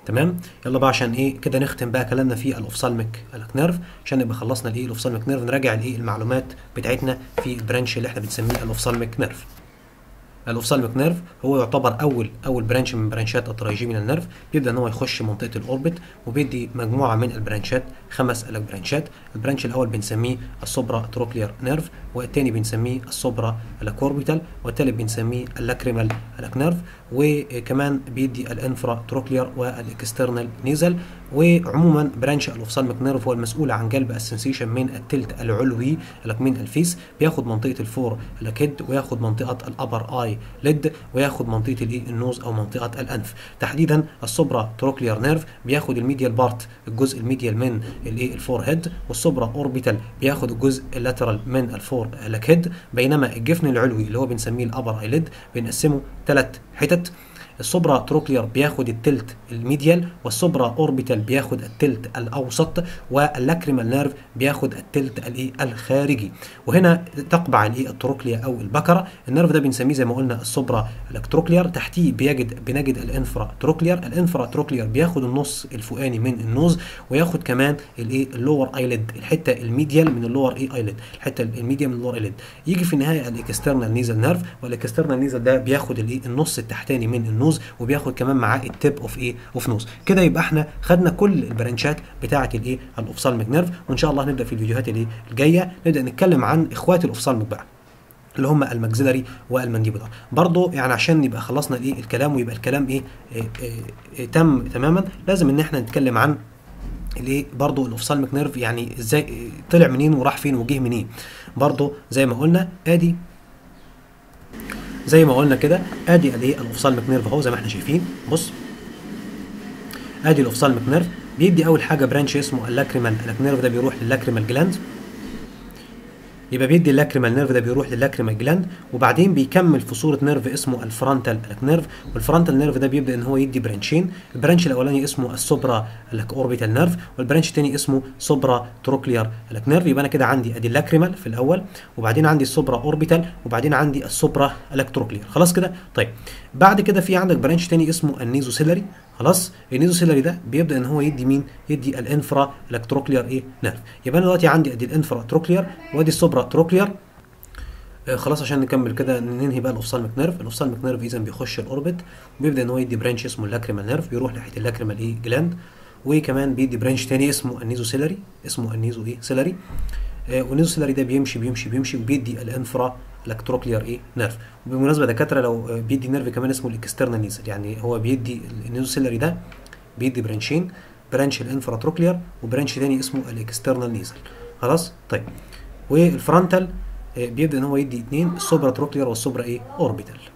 تمام يلا بقى عشان ايه كده نختم بقى كلامنا في الاوفسالميك نيرف عشان نبقى خلصنا الايه الاوفسالميك نيرف نراجع الايه المعلومات بتاعتنا في البرانش اللي احنا بنسميه الاوفسالميك نيرف الاوفسالميك نيرف هو يعتبر اول اول برانش من برانشات الترايجيمينال نيرف بيبدا ان هو يخش منطقه الاوربت وبيدي مجموعه من البرانشات خمس الك برانشات البرانش الاول بنسميه السوبرا تروكلير نيرف والثاني بنسميه السوبرا الاكوربيتال والثالث بنسميه اللاكريمال الاك نيرف وكمان بيدي الانفرا تروكلير والاكسترنال نيزل وعموما برانش الاوفسالميك نيرف هو المسؤول عن جلب السنسيشن من التلت العلوي من الفيس بياخد منطقه الفور الكيد وياخد منطقه الابر اي ليد وياخد منطقه الايه النوز او منطقه الانف تحديدا السوبرا تروكلير نيرف بياخد الميديال بارت الجزء الميديال من الايه الفور هيد والسوبرا اوربيتال بياخد الجزء اللاترال من الفور لكيد بينما الجفن العلوي اللي هو بنسميه الابر اي ليد بنقسمه ثلاث حتت السوبرا تروكلير بياخد التلت الميديال والسوبرا اوربيتال بياخد التلت الاوسط واللاكريمال نيرف بياخد التلت الايه الخارجي وهنا تقبع الايه التروكليا او البكره النيرف ده بنسميه زي ما قلنا السوبرا الكتروكلير تحتيه بيجد بنجد الانفرا تروكلير الانفرا تروكلير بياخد النص الفوقاني من النوز وياخد كمان الايه اللور ايليد الحته الميديال من اللور اي ايليد الحته الميديال من اللور ايليد يجي في النهايه الاكسترنال نيزل نيرف والاكسترنال نيزل ده بياخد الايه النص التحتاني من النوز نوز وبياخد كمان معاه التيب اوف ايه اوف نوز كده يبقى احنا خدنا كل البرانشات بتاعه الايه الاوفسالميك نيرف وان شاء الله هنبدا في الفيديوهات اللي الجايه نبدا نتكلم عن اخوات الاوفسالميك بقى اللي هم الماكسيلاري والمانديبولار برضه يعني عشان يبقى خلصنا الايه الكلام ويبقى الكلام ايه, إيه, إيه, إيه تم تماما لازم ان احنا نتكلم عن الايه برضه الاوفسالميك نيرف يعني ازاي طلع منين وراح فين وجه منين برضه زي ما قلنا ادي زي ما قلنا كده ادي الايه الاوفسالميك نيرف اهو زي ما احنا شايفين بص ادي الاوفسالميك نيرف بيدي اول حاجه برانش اسمه اللاكريمال النيرف ده بيروح للاكريمال جلاند يبقى بيدي اللاكريمال نيرف ده بيروح للاكريمال جلاند وبعدين بيكمل في صوره نيرف اسمه الفرونتال نيرف والفرونتال نيرف ده بيبدا ان هو يدي برانشين البرانش الاولاني اسمه السوبرا اوربيتال نيرف والبرانش الثاني اسمه سوبرا تروكليار نيرف يبقى انا كده عندي ادي اللاكريمال في الاول وبعدين عندي السوبرا اوربيتال وبعدين عندي السوبرا الكتروكلير خلاص كده طيب بعد كده في عندك برانش ثاني اسمه النيزوسيلري خلاص النيزوسيلري ده بيبدا ان هو يدي مين يدي الانفرا الكتروكلير ايه نيرف يبقى انا دلوقتي عندي ادي الانفرا تروكلير وادي السوبرا تروكلير آه خلاص عشان نكمل كده ننهي بقى الاوفسالميك نيرف الاوفسالميك نيرف اذا بيخش الاوربت وبيبدا ان هو يدي برانش اسمه اللاكريمال نيرف بيروح ناحيه اللاكريمال ايه جلاند وكمان بيدي برانش تاني اسمه النيزوسيلري اسمه النيزو ايه سيلري آه والنيزوسيلري ده بيمشي بيمشي بيمشي وبيدي الانفرا الكتروكلير ايه نيرف وبالمناسبه دكاتره لو بيدي نيرف كمان اسمه الاكسترنال نيزل يعني هو بيدي النيزوسيلري ده بيدي برانشين برانش الانفراتروكلير وبرانش تاني اسمه الاكسترنال نيزل خلاص طيب والفرونتال بيبدا ان هو يدي اثنين السوبرا تروكلير والسوبرا ايه اوربيتال